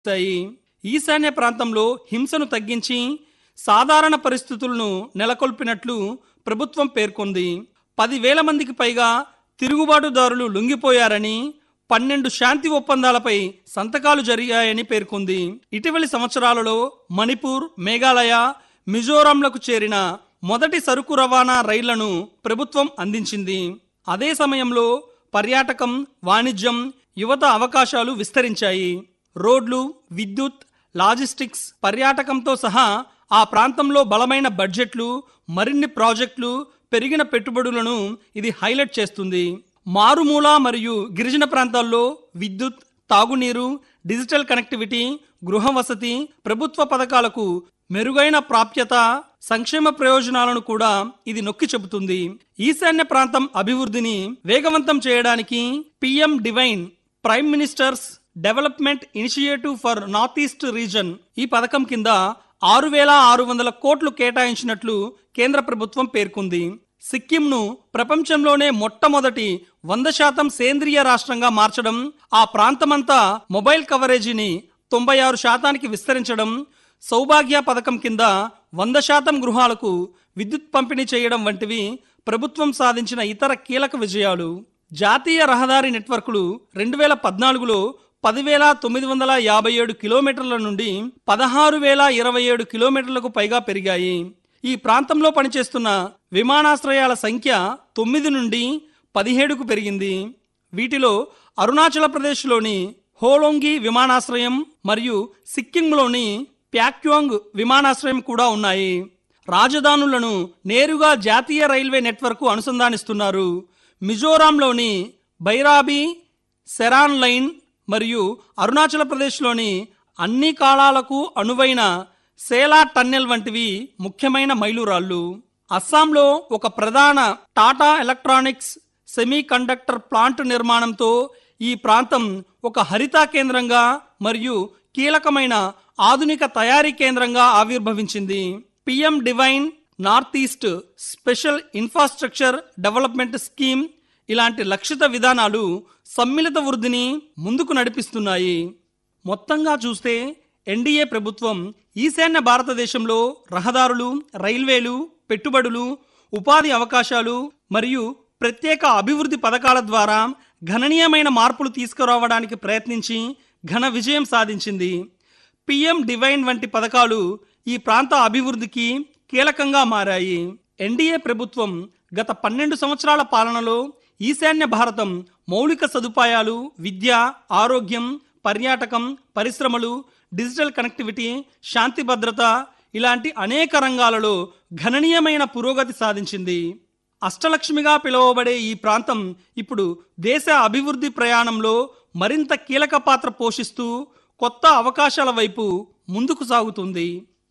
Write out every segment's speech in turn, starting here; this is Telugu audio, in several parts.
చేశాయి ఈశాన్య ప్రాంతంలో హింసను తగ్గించి సాధారణ పరిస్థితులను నెలకొల్పినట్లు ప్రభుత్వం పేర్కొంది పదివేల మందికి పైగా తిరుగుబాటుదారులు లొంగిపోయారని పన్నెండు శాంతి ఒప్పందాలపై సంతకాలు జరిగాయని పేర్కొంది ఇటీవలి సంవత్సరాలలో మణిపూర్ మేఘాలయ మిజోరాంలకు చేరిన మొదటి సరుకు రవాణా రైళ్లను ప్రభుత్వం అందించింది అదే సమయంలో పర్యాటకం వాణిజ్యం యువత అవకాశాలు విస్తరించాయి రోడ్లు విద్యుత్ లాజిస్టిక్స్ పర్యాటకంతో సహా ఆ ప్రాంతంలో బలమైన బడ్జెట్లు మరిన్ని ప్రాజెక్టులు పెరిగిన పెట్టుబడులను ఇది హైలైట్ చేస్తుంది మారుమూల మరియు గిరిజన ప్రాంతాల్లో విద్యుత్ తాగునీరు డిజిటల్ కనెక్టివిటీ గృహ వసతి ప్రభుత్వ పథకాలకు మెరుగైన ప్రాప్యత సంక్షేమ ప్రయోజనాలను కూడా ఇది నొక్కి చెబుతుంది ఈశాన్య ప్రాంతం అభివృద్ధిని వేగవంతం చేయడానికి PM DevINE prime ministers development initiative for north east region ఈ పథకం కింద ఆరు వేల ఆరు వందల కోట్లు కేటాయించినట్లు కేంద్ర ప్రభుత్వం పేర్కొంది సిక్కింను ప్రపంచంలోనే మొట్టమొదటి వంద శాతం సేంద్రియ రాష్ట్రంగా మార్చడం ఆ ప్రాంతమంతా మొబైల్ కవరేజీని తొంభై ఆరు శాతానికి విస్తరించడం సౌభాగ్య పథకం కింద వంద శాతం గృహాలకు విద్యుత్ పంపిణీ చేయడం వంటివి ప్రభుత్వం సాధించిన ఇతర కీలక విజయాలు జాతీయ రహదారి నెట్వర్క్లు రెండు వేల పద్నాలుగులో పదివేల తొమ్మిది వందల యాభై ఏడు కిలోమీటర్ల నుండి పదహారు వేల ఇరవై ఏడు కిలోమీటర్లకు పైగా పెరిగాయి ఈ ప్రాంతంలో పనిచేస్తున్న విమానాశ్రయాల సంఖ్య తొమ్మిది నుండి పదిహేడుకు పెరిగింది వీటిలో అరుణాచల ప్రదేశ్లోని హోలోంగి విమానాశ్రయం మరియు సిక్కింలోని ప్యాక్యోంగ్ విమానాశ్రయం కూడా ఉన్నాయి రాజధానులను నేరుగా జాతీయ రైల్వే నెట్వర్క్ అనుసంధానిస్తున్నారు మిజోరాంలోని బైరాబి సెరాన్ లైన్ మరియు అరుణాచల్ ప్రదేశ్లోని అన్ని కాలాలకు అనువైన సేలా టన్నెల్ వంటివి ముఖ్యమైన మైలురాళ్ళు అస్సాంలో ఒక ప్రధాన Tata electronics semiconductor plant నిర్మాణంతో ఈ ప్రాంతం ఒక హరితా కేంద్రంగా మరియు కీలకమైన ఆధునిక తయారీ కేంద్రంగా ఆవిర్భవించింది PM DevINE north east special infrastructure development scheme ఇలాంటి లక్షిత విధానాలు సమ్మిళిత వృద్ధిని ముందుకు నడిపిస్తున్నాయి మొత్తంగా చూస్తే ఎన్డీఏ ప్రభుత్వం ఈశాన్య భారతదేశంలో రహదారులు రైల్వేలు పెట్టుబడులు ఉపాధి అవకాశాలు మరియు ప్రత్యేక అభివృద్ధి పథకాల ద్వారా గణనీయమైన మార్పులు తీసుకురావడానికి ప్రయత్నించి ఘన విజయం సాధించింది పిఎం డివైన్ వంటి పథకాలు ఈ ప్రాంత అభివృద్ధికి కీలకంగా మారాయి ఎన్డీఏ ప్రభుత్వం గత పన్నెండు సంవత్సరాల పాలనలో ఈశాన్య భారతం మౌలిక సదుపాయాలు విద్య ఆరోగ్యం పర్యాటకం పరిశ్రమలు డిజిటల్ కనెక్టివిటీ శాంతి భద్రత ఇలాంటి అనేక రంగాలలో గణనీయమైన పురోగతి సాధించింది అష్టలక్ష్మిగా పిలువబడే ఈ ప్రాంతం ఇప్పుడు దేశ అభివృద్ధి ప్రయాణంలో మరింత కీలక పాత్ర పోషిస్తూ కొత్త అవకాశాల వైపు ముందుకు సాగుతుంది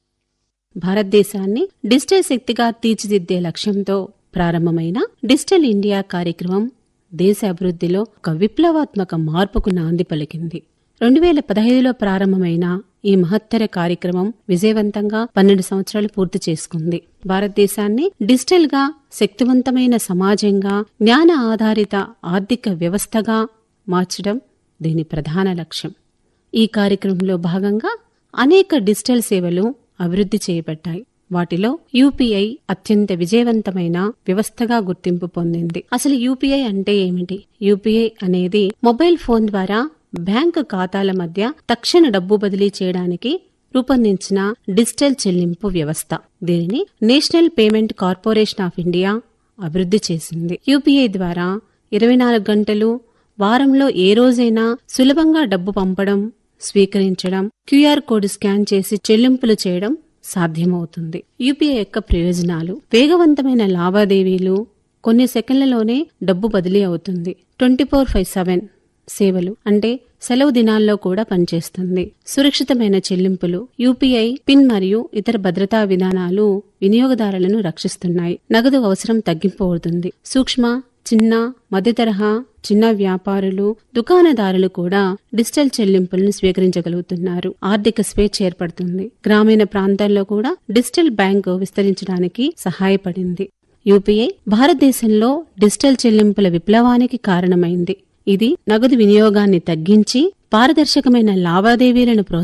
భారతదేశాన్ని డిజిటల్ శక్తిగా తీర్చిదిద్దే లక్ష్యంతో ప్రారంభమైన డిజిటల్ ఇండియా కార్యక్రమం దేశ అభివృద్ధిలో ఒక విప్లవాత్మక మార్పుకు నాంది పలికింది రెండు వేల పదహైదులో ప్రారంభమైన ఈ మహత్తర కార్యక్రమం విజయవంతంగా పన్నెండు సంవత్సరాలు పూర్తి చేసుకుంది భారతదేశాన్ని డిజిటల్ గా శక్తివంతమైన సమాజంగా జ్ఞాన ఆధారిత ఆర్థిక వ్యవస్థగా మార్చడం దీని ప్రధాన లక్ష్యం ఈ కార్యక్రమంలో భాగంగా అనేక డిజిటల్ సేవలు అభివృద్ధి చేయబడ్డాయి వాటిలో యూపీఐ అత్యంత విజయవంతమైన వ్యవస్థగా గుర్తింపు పొందింది అసలు యూపీఐ అంటే ఏమిటి యూపీఐ అనేది మొబైల్ ఫోన్ ద్వారా బ్యాంకు ఖాతాల మధ్య తక్షణ డబ్బు బదిలీ చేయడానికి రూపొందించిన డిజిటల్ చెల్లింపు వ్యవస్థ దీనిని national payment corporation of India అభివృద్ధి చేసింది యూపీఐ ద్వారా ఇరవై నాలుగు గంటలు వారంలో ఏ రోజైనా సులభంగా డబ్బు పంపడం స్వీకరించడం క్యూఆర్ కోడ్ స్కాన్ చేసి చెల్లింపులు చేయడం సాధ్యమవుతుంది యూపీఐ యొక్క ప్రయోజనాలు వేగవంతమైన లావాదేవీలు కొన్ని సెకండ్లలోనే డబ్బు బదిలీ అవుతుంది ట్వంటీ ఫోర్ ఫైవ్ సెవెన్ సేవలు అంటే సెలవు దినాల్లో కూడా పనిచేస్తుంది సురక్షితమైన చెల్లింపులు యూపీఐ పిన్ మరియు ఇతర భద్రతా విధానాలు వినియోగదారులను రక్షిస్తున్నాయి నగదు అవసరం తగ్గింపబడుతుంది సూక్ష్మ చిన్న మధ్య తరహా చిన్న వ్యాపారులు దుకాణదారులు కూడా డిజిటల్ చెల్లింపులను స్వీకరించగలుగుతున్నారు ఆర్థిక స్వేచ్ఛ ఏర్పడుతుంది గ్రామీణ ప్రాంతాల్లో కూడా డిజిటల్ బ్యాంకు విస్తరించడానికి సహాయపడింది యూపీఐ భారతదేశంలో డిజిటల్ చెల్లింపుల విప్లవానికి కారణమైంది ఇది నగదు వినియోగాన్ని తగ్గించి పారదర్శకమైన లావాదేవీలను